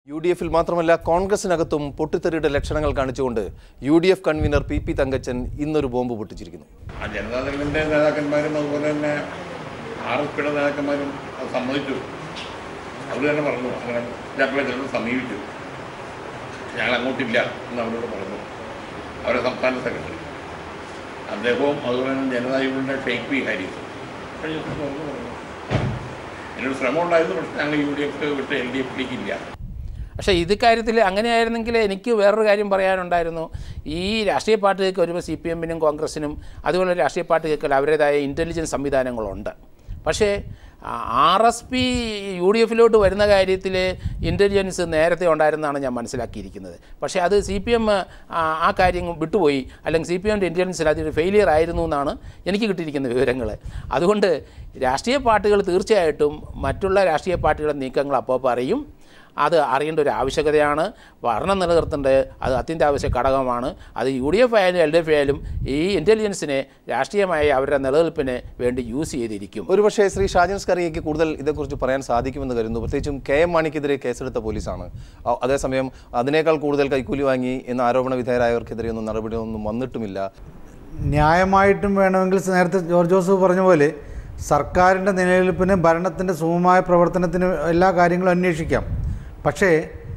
U D എഫിൽ മാത്രമല്ല കോൺഗ്രസിനകത്തും പൊട്ടിത്തെറിയുടെ ലക്ഷണങ്ങൾ കാണിച്ചുകൊണ്ട് U D F convener P P Thankachan ഇന്നൊരു ബോംബ് പൊട്ടിച്ചിരിക്കുന്നു ആ ജനതാദളിൻ്റെ നേതാക്കന്മാരും അതുപോലെ തന്നെ ആർ എസ് പിയുടെ നേതാക്കന്മാരും അത് സമ്മതിച്ചു അവർ തന്നെ പറഞ്ഞു അങ്ങനെ ഞങ്ങളെ ചിലർ സമീപിച്ചു ഞങ്ങൾ അങ്ങോട്ടില്ല എന്ന് അവരോട് പറഞ്ഞു അവരെ സംസ്ഥാന സെക്രട്ടറി അദ്ദേഹവും അതുപോലെ തന്നെ ജനതായുടെ ഷെയ്ഖ് പി ഹാരിസ് കഴിഞ്ഞ ദിവസം തുറന്നു പറഞ്ഞു എന്നൊരു ശ്രമം ഉണ്ടായിരുന്നു പക്ഷേ ഞങ്ങൾ യു ഡി എഫ് വിട്ട് എൽ ഡി എഫിലേക്ക് ഇല്ല പക്ഷേ ഇത് കാര്യത്തിൽ അങ്ങനെയായിരുന്നെങ്കിൽ എനിക്ക് വേറൊരു കാര്യം പറയാനുണ്ടായിരുന്നു ഈ രാഷ്ട്രീയ പാർട്ടികൾക്ക് വരുമ്പോൾ സി പി എമ്മിനും കോൺഗ്രസിനും അതുപോലെ രാഷ്ട്രീയ പാർട്ടികൾക്ക് അവരുടേതായ ഇൻ്റലിജൻസ് സംവിധാനങ്ങളുണ്ട് പക്ഷേ R S P U D എഫിലോട്ട് വരുന്ന കാര്യത്തിൽ ഇൻ്റലിജൻസ് നേരത്തെ ഉണ്ടായിരുന്നാണ് ഞാൻ മനസ്സിലാക്കിയിരിക്കുന്നത് പക്ഷേ അത് സി പി എം ആ കാര്യം വിട്ടുപോയി അല്ലെങ്കിൽ സി പി എമ്മിൻ്റെ ഇൻ്റലിജൻസിൽ അതൊരു ഫെയിലിയർ ആയിരുന്നു എന്നാണ് എനിക്ക് കിട്ടിയിരിക്കുന്ന വിവരങ്ങൾ അതുകൊണ്ട് രാഷ്ട്രീയ പാർട്ടികൾ തീർച്ചയായിട്ടും മറ്റുള്ള രാഷ്ട്രീയ പാർട്ടികളുടെ നീക്കങ്ങൾ അപ്പോൾ പറയും അത് അറിയേണ്ട ഒരു ആവശ്യകതയാണ് ഭരണം നിലനിർത്തേണ്ടത് അത് അത്യന്താവശ്യ ഘടകമാണ് അത് യു ഡി എഫ് ആയാലും എൽ ഡി എഫ് ആയാലും ഈ ഇൻ്റലിജൻസിനെ രാഷ്ട്രീയമായി അവരുടെ നിലനിൽപ്പിന് വേണ്ടി യൂസ് ചെയ്തിരിക്കും ഒരുപക്ഷേ ശ്രീ ഷാജൻ സ്കറിയയ്ക്ക് കൂടുതൽ ഇതേക്കുറിച്ച് പറയാൻ സാധിക്കുമെന്ന് കരുതുന്നു പ്രത്യേകിച്ചും കെ എം മാണിക്കെതിരെ കേസെടുത്ത പോലീസാണ് അ- അതേസമയം അതിനേക്കാൾ കൂടുതൽ കൈക്കൂലി വാങ്ങി എന്ന ആരോപണ വിധേയരായവർക്കെതിരെ ഒന്നും നടപടിയൊന്നും വന്നിട്ടുമില്ല ന്യായമായിട്ടും വേണമെങ്കിൽ നേരത്തെ ജോർജ് ജോസഫ് പറഞ്ഞ പോലെ സർക്കാരിൻ്റെ നിലനിൽപ്പിന് ഭരണത്തിൻ്റെ സുഗമമായ പ്രവർത്തനത്തിന് എല്ലാ കാര്യങ്ങളും അന്വേഷിക്കാം പക്ഷേ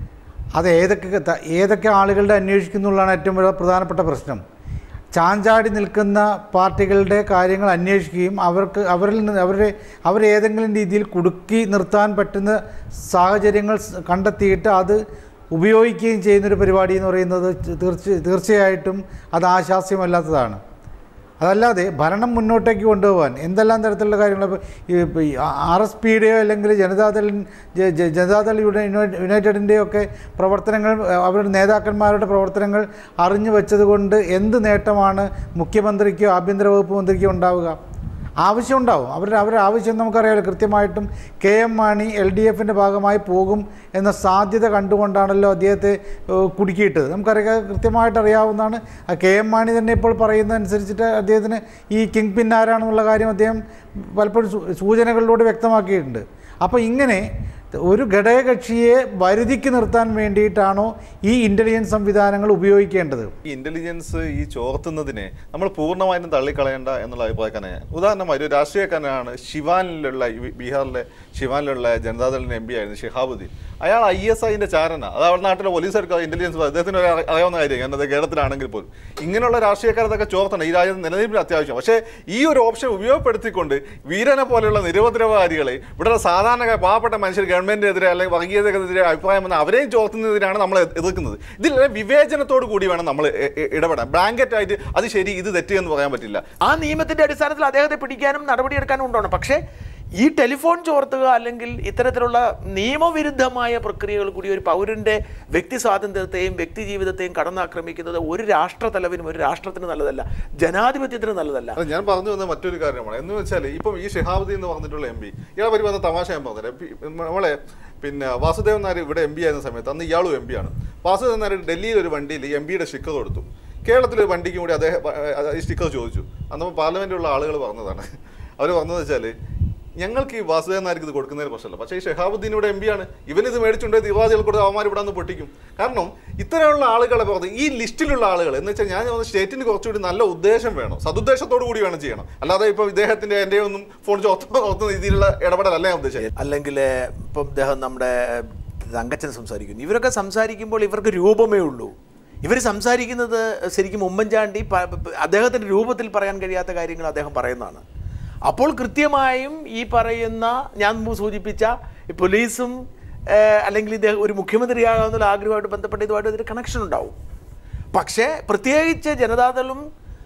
അത് ഏതൊക്കെ ത- ഏതൊക്കെ ആളുകളുടെ അന്വേഷിക്കുന്നുള്ളതാണ് ഏറ്റവും വലിയ പ്രധാനപ്പെട്ട പ്രശ്നം ചാഞ്ചാടി നിൽക്കുന്ന പാർട്ടികളുടെ കാര്യങ്ങൾ അന്വേഷിക്കുകയും അവർക്ക് അവരിൽ നിന്ന് അവരെ അവരേതെങ്കിലും രീതിയിൽ കുടുക്കി നിർത്താൻ പറ്റുന്ന സാഹചര്യങ്ങൾ സ് കണ്ടെത്തിയിട്ട് അത് ഉപയോഗിക്കുകയും ചെയ്യുന്നൊരു പരിപാടി എന്ന് പറയുന്നത് തീർച്ച തീർച്ചയായിട്ടും അത് ആശാസ്യമല്ലാത്തതാണ് അതല്ലാതെ ഭരണം മുന്നോട്ടേക്ക് കൊണ്ടുപോകാൻ എന്തെല്ലാം തരത്തിലുള്ള കാര്യങ്ങൾ ഇപ്പോൾ ഈ ആർ എസ് പിയുടെയോ അല്ലെങ്കിൽ ജനതാദൾ ജ- ജ- ജനതാദൾ യുണൈ- യുണൈറ്റഡിൻ്റെയോ ഒക്കെ പ്രവർത്തനങ്ങൾ അവരുടെ നേതാക്കന്മാരുടെ പ്രവർത്തനങ്ങൾ അറിഞ്ഞു വെച്ചതുകൊണ്ട് എന്ത് നേട്ടമാണ് മുഖ്യമന്ത്രിക്കോ ആഭ്യന്തര വകുപ്പ് മന്ത്രിക്കോ ഉണ്ടാവുക ആവശ്യമുണ്ടാവും അവരുടെ അവരുടെ ആവശ്യം നമുക്കറിയാമല്ലോ കൃത്യമായിട്ടും K M Mani L D എഫിൻ്റെ ഭാഗമായി പോകും എന്ന സാധ്യത കണ്ടുകൊണ്ടാണല്ലോ അദ്ദേഹത്തെ ഏഹ്, കുടുക്കിയിട്ടത് നമുക്കറിയാം കൃത്യമായിട്ട് അറിയാവുന്നതാണ് ആ കെ എം മാണി തന്നെ ഇപ്പോൾ പറയുന്ന അനുസരിച്ചിട്ട് അദ്ദേഹത്തിന് ഈ കിങ് പിൻ ആരാണെന്നുള്ള കാര്യം അദ്ദേഹം പലപ്പോഴും സൂ- സൂചനകളിലൂടെ വ്യക്തമാക്കിയിട്ടുണ്ട് അപ്പോൾ ഇങ്ങനെ ഒരു ഘടകകക്ഷിയെ വരുതിക്ക് നിർത്താൻ വേണ്ടിയിട്ടാണോ ഈ ഇൻ്റലിജൻസ് സംവിധാനങ്ങൾ ഉപയോഗിക്കേണ്ടത് ഈ ഇന്റലിജൻസ് ഈ ചോർത്തുന്നതിനെ നമ്മൾ പൂർണ്ണമായിട്ടും തള്ളിക്കളയേണ്ട എന്നുള്ള അഭിപ്രായക്കാരനെ ഞാൻ. ഉദാഹരണമായി ഒരു രാഷ്ട്രീയക്കാരനാണ് ശിവാനിലുള്ള ഈ ബീഹാറിലെ ശിവാനിലുള്ള ജനതാദളിന്റെ എം പി ആയിരുന്നു ഷിഹാബുദ്ദീൻ അയാൾ ഐ എസ് ഐന്റെ ചാരന അത് അവരുടെ നാട്ടിലെ പോലീസുകാർക്ക് ഇന്റലിജൻസ് അദ്ദേഹത്തിന് ഒരു അറി- അറിയാവുന്ന കാര്യം കാരണം അത് കേരളത്തിലാണെങ്കിൽ പോലും ഇങ്ങനെയുള്ള രാഷ്ട്രീയക്കാരതൊക്കെ ചോർത്തണം ഈ രാജ്യത്ത് നിലനിൽപ്പിന് അത്യാവശ്യം പക്ഷേ ഈ ഒരു ഓപ്ഷൻ ഉപയോഗപ്പെടുത്തിക്കൊണ്ട് വീരനെ പോലെയുള്ള നിരുപദ്രവകാരികളെ ഇവിടെ സാധാരണ പാവപ്പെട്ട മനുഷ്യർ ഗവൺമെന്റിനെതിരെ അല്ലെങ്കിൽ വർഗീയതക്കെതിരെ അഭിപ്രായം വന്ന അവരെയും ചോർത്തുന്നതിനാണ് നമ്മൾ എ- എതിർക്കുന്നത് ഇതിൽ വിവേചനത്തോട് കൂടി വേണം നമ്മൾ എ- എ- ഇടപെടാൻ ബ്ലാങ്കറ്റ് ആയിട്ട് അത് ശരി ഇത് തെറ്റ് എന്ന് പറയാൻ പറ്റില്ല ആ നിയമത്തിന്റെ അടിസ്ഥാനത്തിൽ അദ്ദേഹത്തെ പിടിക്കാനും നടപടിയെടുക്കാനും ഉണ്ടാവണം പക്ഷേ ഈ ടെലിഫോൺ ചോർത്തുക അല്ലെങ്കിൽ ഇത്തരത്തിലുള്ള നിയമവിരുദ്ധമായ പ്രക്രിയകൾ കൂടി ഒരു പൗരന്റെ വ്യക്തി സ്വാതന്ത്ര്യത്തെയും വ്യക്തി ജീവിതത്തെയും കടന്നാക്രമിക്കുന്നത് ഒരു രാഷ്ട്ര തലവിനും ഒരു രാഷ്ട്രത്തിന് നല്ലതല്ല ജനാധിപത്യത്തിന് നല്ലതല്ല അത് ഞാൻ പറഞ്ഞു വന്ന മറ്റൊരു കാര്യമാണ് എന്ന് വെച്ചാൽ ഇപ്പം ഈ ഷിഹാബുദ്ദീൻ എന്ന് പറഞ്ഞിട്ടുള്ള എം പി ഇയാളെ പറ്റി പറഞ്ഞ തമാശ ഞാൻ പറഞ്ഞുതരാം പി- നമ്മളെ പിന്നെ വാസുദേവൻ നായർ ഇവിടെ എം പി ആയിരുന്ന സമയത്ത് അന്ന് ഇയാളും എം പി ആണ് വാസുദേവൻ നായർ ഡൽഹിയിൽ ഒരു വണ്ടിയിൽ എം പിയുടെ സ്റ്റിക്കർ കൊടുത്തു കേരളത്തിലെ വണ്ടിക്കും കൂടി അദ്ദേഹം അഹ് ഈ സ്റ്റിക്കർ ചോദിച്ചു അന്ന് പാർലമെന്റിലുള്ള ആളുകൾ പറഞ്ഞതാണ് അവർ പറഞ്ഞതെന്ന് വെച്ചാൽ ഞങ്ങൾക്ക് ഈ വാസുദേവൻ നായർക്ക് ഇത് കൊടുക്കുന്നതിന് പ്രശ്നമല്ല പക്ഷേ ഈ ഷഹാബുദ്ദീൻ ഇവിടെ എം പി ആണ് ഇവനിത് മേടിച്ചുകൊണ്ട് തീവ്രവാദികൾ കൊടുത്ത് അവന്മാർ ഇവിടെ നിന്ന് പൊട്ടിക്കും കാരണം ഇത്തരമുള്ള ആളുകളെ പുറത്ത് ഈ ലിസ്റ്റിലുള്ള ആളുകൾ എന്ന് വെച്ചാൽ ഞാൻ തോന്നുന്നു സ്റ്റേറ്റിന് കുറച്ചുകൂടി നല്ല ഉദ്ദേശം വേണം സതുദ്ദേശത്തോടു കൂടി വേണം ചെയ്യണം അല്ലാതെ ഇപ്പോൾ ഇദ്ദേഹത്തിന്റെ എൻ്റെ ഒന്നും ഫോൺ ചോർത്തുന്ന ചോർത്തുന്ന രീതിയിലുള്ള ഇടപെടലല്ല ഞാൻ ഉദ്ദേശിച്ചത് അല്ലെങ്കിൽ ഇപ്പം അദ്ദേഹം നമ്മുടെ തങ്കച്ചൻ സംസാരിക്കുന്നു ഇവരൊക്കെ സംസാരിക്കുമ്പോൾ ഇവർക്ക് രൂപമേ ഉള്ളൂ ഇവർ സംസാരിക്കുന്നത് ശരിക്കും ഉമ്മൻചാണ്ടി പ- പ- അദ്ദേഹത്തിൻ്റെ രൂപത്തിൽ പറയാൻ കഴിയാത്ത കാര്യങ്ങൾ അദ്ദേഹം പറയുന്നതാണ് അപ്പോൾ കൃത്യമായും ഈ പറയുന്ന ഞാൻ മുമ്പ് സൂചിപ്പിച്ച ഈ പോലീസും ഏഹ്, അല്ലെങ്കിൽ ഇദ്ദേഹം ഒരു മുഖ്യമന്ത്രിയാകാവുന്ന ആഗ്രഹമായിട്ട് ബന്ധപ്പെട്ട ഇതുമായിട്ട് ഇതിന് കണക്ഷൻ ഉണ്ടാവും പക്ഷേ പ്രത്യേകിച്ച് ജനതാദളും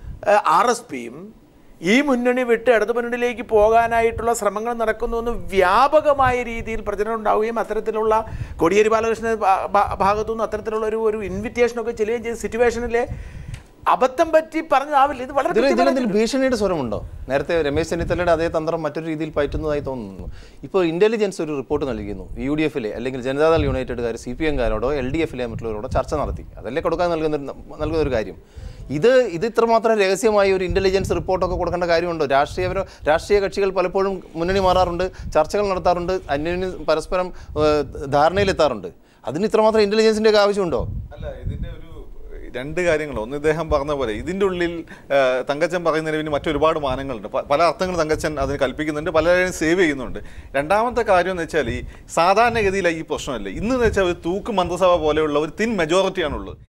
ആർ എസ് പിയും ഈ മുന്നണി വിട്ട് ഇടതു മുന്നണിയിലേക്ക് പോകാനായിട്ടുള്ള ശ്രമങ്ങൾ നടക്കുന്നുവെന്ന് വ്യാപകമായ രീതിയിൽ പ്രചരണം ഉണ്ടാവുകയും അത്തരത്തിലുള്ള കോടിയേരി ബാലകൃഷ്ണ ഭാഗത്തുനിന്ന് അത്തരത്തിലുള്ള ഒരു ഒരു ഇൻവിറ്റേഷനൊക്കെ ചെല്ലുകയും ചെയ്ത സിറ്റുവേഷനിലെ അബദ്ധം പറ്റി പറഞ്ഞതാവില്ല ഇത് വളരെ ഇതിൽ കൃത്യമായി ഇതിലെന്തെങ്കിലും ഭീഷണിയുടെ സ്വരമുണ്ടോ നേരത്തെ രമേശ് ചെന്നിത്തലയുടെ അതേ തന്ത്രം മറ്റൊരു രീതിയിൽ പയറ്റുന്നതായി തോന്നുന്നു ഇപ്പോൾ ഇന്റലിജൻസ് ഒരു റിപ്പോർട്ട് നൽകിയിരുന്നു യു ഡി എഫിലെ അല്ലെങ്കിൽ ജനതാദൾ യുണൈറ്റഡുകാർ സി പി എംകാരോടോ എൽ ഡി എഫിലെ മറ്റുള്ളവരോടോ ചർച്ച നടത്തി അതല്ലേ കൊടുക്കാൻ നൽകുന്ന ഒരു- നൽകുന്ന ഒരു കാര്യം ഇത് ഇത് ഇത്രമാത്രം രഹസ്യമായി ഒരു ഇന്റലിജൻസ് റിപ്പോർട്ടൊക്കെ കൊടുക്കേണ്ട കാര്യമുണ്ടോ രാഷ്ട്രീയപര രാഷ്ട്രീയ കക്ഷികൾ പലപ്പോഴും മുന്നണി മാറാറുണ്ട് ചർച്ചകൾ നടത്താറുണ്ട് അന്യോന്യം പരസ്പരം ഏഹ്, ധാരണയിലെത്താറുണ്ട് അതിന് ഇത്രമാത്രം ഇൻ്റലിജൻസിൻ്റെ ഒക്കെ ആവശ്യമുണ്ടോ അല്ല ഇതിന്റെ ഒരു രണ്ട് കാര്യങ്ങൾ ഒന്ന് ഇദ്ദേഹം പറഞ്ഞ പോലെ ഇതിന്റെ ഉള്ളിൽ ആ, തങ്കച്ചൻ പറയുന്നതിന് പിന്നെ മറ്റൊരുപാട് മാനങ്ങളുണ്ട് പ- പല അർത്ഥങ്ങൾ തങ്കച്ചൻ അതിന് കൽപ്പിക്കുന്നുണ്ട് പലരെയും സേവ് ചെയ്യുന്നുണ്ട് രണ്ടാമത്തെ കാര്യം എന്ന് വെച്ചാൽ ഈ സാധാരണഗതിയിലാണ് ഈ പ്രശ്നമല്ല ഇന്ന് എന്ന് വെച്ചാൽ ഒരു തൂക്ക് മന്ത്രിസഭ പോലെയുള്ള ഒരു തിൻ മെജോറിറ്റിയാണുള്ളത്